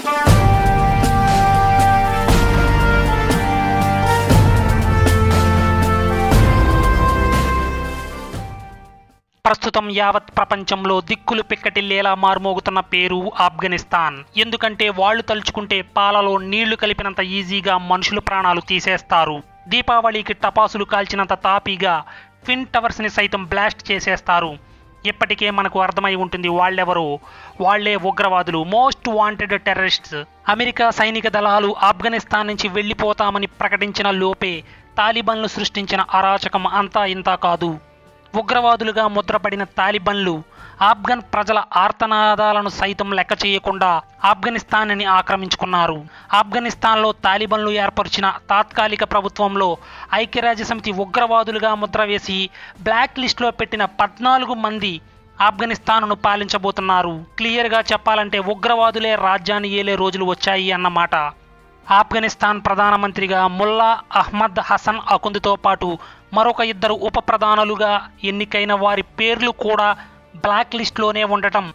ప్రస్తుతం యావత్ ప్రపంచంలో దిక్కులు పిక్కటిల్లేలా మారుమోగుతున్న పేరు ఆఫ్ఘనిస్తాన్ ఎందుకంటే వాళ్ళు తలుచుకుంటే పాలలో నీళ్లు కలిపినంత ఈజీగా మనుషులు ప్రాణాలు తీసేస్తారు దీపావళికి టపాసులు కాల్చినంత తాపీగా ట్విన్ టవర్స్ని సైతం బ్లాస్ట్ చేసేస్తారు ఇప్పటికే మనకు అర్థమై ఉంటుంది వాళ్ళెవరు వాళ్లే ఉగ్రవాదులు మోస్ట్ వాంటెడ్ టెర్రరిస్ట్స్ అమెరికా సైనిక దళాలు ఆఫ్ఘనిస్తాన్ నుంచి వెళ్ళిపోతామని ప్రకటించిన లోపే తాలిబాన్లు సృష్టించిన అరాచకం అంతా ఇంతా కాదు ఉగ్రవాదులుగా ముద్రపడిన తాలిబన్లు ఆఫ్ఘన్ ప్రజల ఆర్తనాదాలను సైతం లెక్క చేయకుండా ఆఫ్ఘనిస్తాన్ని ఆక్రమించుకున్నారు ఆఫ్ఘనిస్తాన్లో తాలిబన్లు ఏర్పరిచిన తాత్కాలిక ప్రభుత్వంలో ఐక్యరాజ్య సమితి ఉగ్రవాదులుగా ముద్ర వేసి బ్లాక్ లిస్టులో పెట్టిన పద్నాలుగు మంది ఆఫ్ఘనిస్తాన్ను పాలించబోతున్నారు క్లియర్గా చెప్పాలంటే ఉగ్రవాదులే రాజ్యాన్ని ఏలే రోజులు వచ్చాయి అన్నమాట ఆఫ్ఘనిస్తాన్ ప్రధానమంత్రిగా ముల్లా అహ్మద్ హసన్ అకుందుతో పాటు మరొక ఇద్దరు ఉప ప్రధానులుగా ఎన్నికైన వారి పేర్లు కూడా బ్లాక్ లిస్ట్లోనే ఉండటం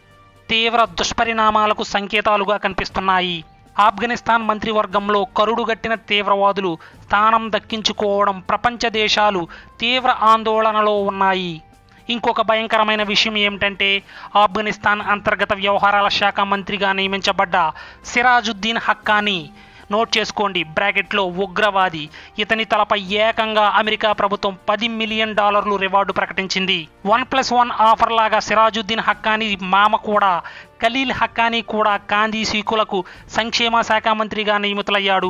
తీవ్ర దుష్పరిణామాలకు సంకేతాలుగా కనిపిస్తున్నాయి ఆఫ్ఘనిస్తాన్ మంత్రివర్గంలో కరుడుగట్టిన తీవ్రవాదులు స్థానం దక్కించుకోవడం ప్రపంచ దేశాలు తీవ్ర ఆందోళనలో ఉన్నాయి ఇంకొక భయంకరమైన విషయం ఏమిటంటే ఆఫ్ఘనిస్తాన్ అంతర్గత వ్యవహారాల శాఖ మంత్రిగా నియమించబడ్డ సిరాజుద్దీన్ హక్కానీ నోట్ చేసుకోండి బ్రాకెట్లో ఉగ్రవాది ఇతని తలపై ఏకంగా అమెరికా ప్రభుత్వం పది మిలియన్ డాలర్లు రివార్డు ప్రకటించింది వన్ ప్లస్ వన్ ఆఫర్ లాగా సిరాజుద్దీన్ హక్కానీ మామ కూడా ఖలీల్ హక్కానీ కూడా గాంధీ సీకులకు సంక్షేమ శాఖ మంత్రిగా నియమితులయ్యాడు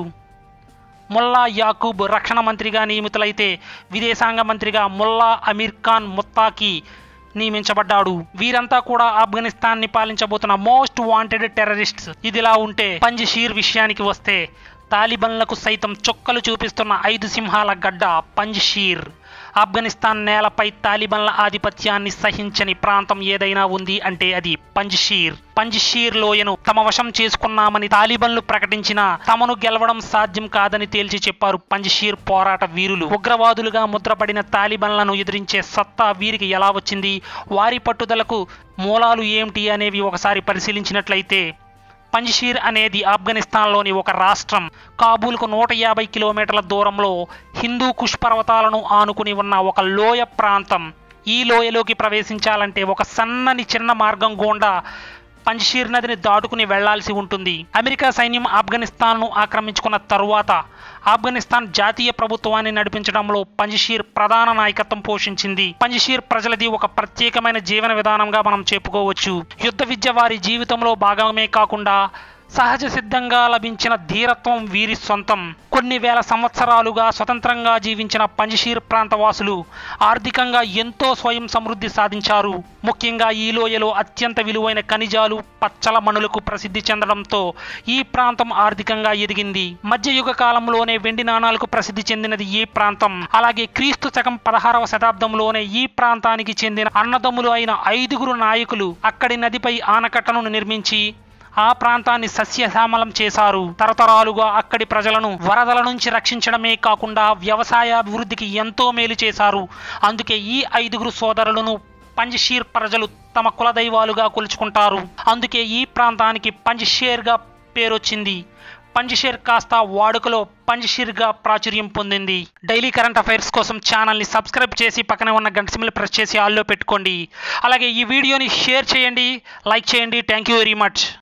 ముల్లా యాకూబ్ రక్షణ మంత్రిగా నియమితులైతే విదేశాంగ మంత్రిగా ముల్లా అమీర్ ఖాన్ ముత్తాకి నియమించబడ్డాడు వీరంతా కూడా ఆఫ్ఘనిస్తాన్ ని పాలించబోతున్న మోస్ట్ వాంటెడ్ టెర్రరిస్ట్స్ ఇదిలా ఉంటే పంజషీర్ విషయానికి వస్తే తాలిబన్లకు సైతం చుక్కలు చూపిస్తున్న ఐదు సింహాల గడ్డ పంజషీర్ ఆఫ్ఘనిస్తాన్ నేలపై తాలిబన్ల ఆధిపత్యాన్ని సహించని ప్రాంతం ఏదైనా ఉంది అంటే అది పంజషీర్ పంజషీర్ లోయను తమ వశం చేసుకున్నామని తాలిబన్లు ప్రకటించినా తమను గెలవడం సాధ్యం కాదని తేల్చి చెప్పారు పంజషీర్ పోరాట వీరులు ఉగ్రవాదులుగా ముద్రపడిన తాలిబన్లను ఎదిరించే సత్తా వీరికి ఎలా వచ్చింది వారి పట్టుదలకు మూలాలు ఏమిటి అనేవి ఒకసారి పరిశీలించినట్లయితే పంజషీర్ అనేది ఆఫ్ఘనిస్తాన్లోని ఒక రాష్ట్రం కాబూల్కు నూట యాభై కిలోమీటర్ల దూరంలో హిందూ కుష్ పర్వతాలను ఆనుకుని ఉన్న ఒక లోయ ప్రాంతం ఈ లోయలోకి ప్రవేశించాలంటే ఒక సన్నని చిన్న మార్గం గుండా పంజషీర్ నదిని దాటుకుని వెళ్లాల్సి ఉంటుంది అమెరికా సైన్యం ఆఫ్ఘనిస్తాన్ను ఆక్రమించుకున్న తరువాత ఆఫ్ఘనిస్తాన్ జాతీయ ప్రభుత్వాన్ని నడిపించడంలో పంజషీర్ ప్రధాన నాయకత్వం పోషించింది పంజషీర్ ప్రజలది ఒక ప్రత్యేకమైన జీవన విధానంగా మనం చెప్పుకోవచ్చు యుద్ధ విద్య వారి జీవితంలో భాగమే కాకుండా సహజ సిద్ధంగా లభించిన ధీరత్వం వీరి సొంతం కొన్ని వేల సంవత్సరాలుగా స్వతంత్రంగా జీవించిన పంజషీర్ ప్రాంతవాసులు ఆర్థికంగా ఎంతో స్వయం సమృద్ధి సాధించారు ముఖ్యంగా ఈ లోయలో అత్యంత విలువైన ఖనిజాలు పచ్చల మణులకు ప్రసిద్ధి చెందడంతో ఈ ప్రాంతం ఆర్థికంగా ఎదిగింది మధ్యయుగ కాలంలోనే వెండి నాణాలకు ప్రసిద్ధి చెందినది ఈ ప్రాంతం అలాగే క్రీస్తు శకం పదహారవ శతాబ్దంలోనే ఈ ప్రాంతానికి చెందిన అన్నదమ్ములు అయిన ఐదుగురు నాయకులు అక్కడి నదిపై ఆనకట్టను నిర్మించి ఆ ప్రాంతాన్ని సస్యశ్యామలం చేశారు తరతరాలుగా అక్కడి ప్రజలను వరదల నుంచి రక్షించడమే కాకుండా వ్యవసాయ అభివృద్ధికి ఎంతో మేలు చేశారు అందుకే ఈ ఐదుగురు సోదరులను పంజషీర్ ప్రజలు తమ కులదైవాలుగా కొలుచుకుంటారు అందుకే ఈ ప్రాంతానికి పంజషేర్గా పేరొచ్చింది పంజషేర్ కాస్త వాడుకలో పంజషీర్గా ప్రాచుర్యం పొందింది డైలీ కరెంట్ అఫైర్స్ కోసం ఛానల్ని సబ్స్క్రైబ్ చేసి పక్కనే ఉన్న గంట సింబల్ ప్రెస్ చేసి ఆల్లో పెట్టుకోండి అలాగే ఈ వీడియోని షేర్ చేయండి లైక్ చేయండి థ్యాంక్ యూ వెరీ మచ్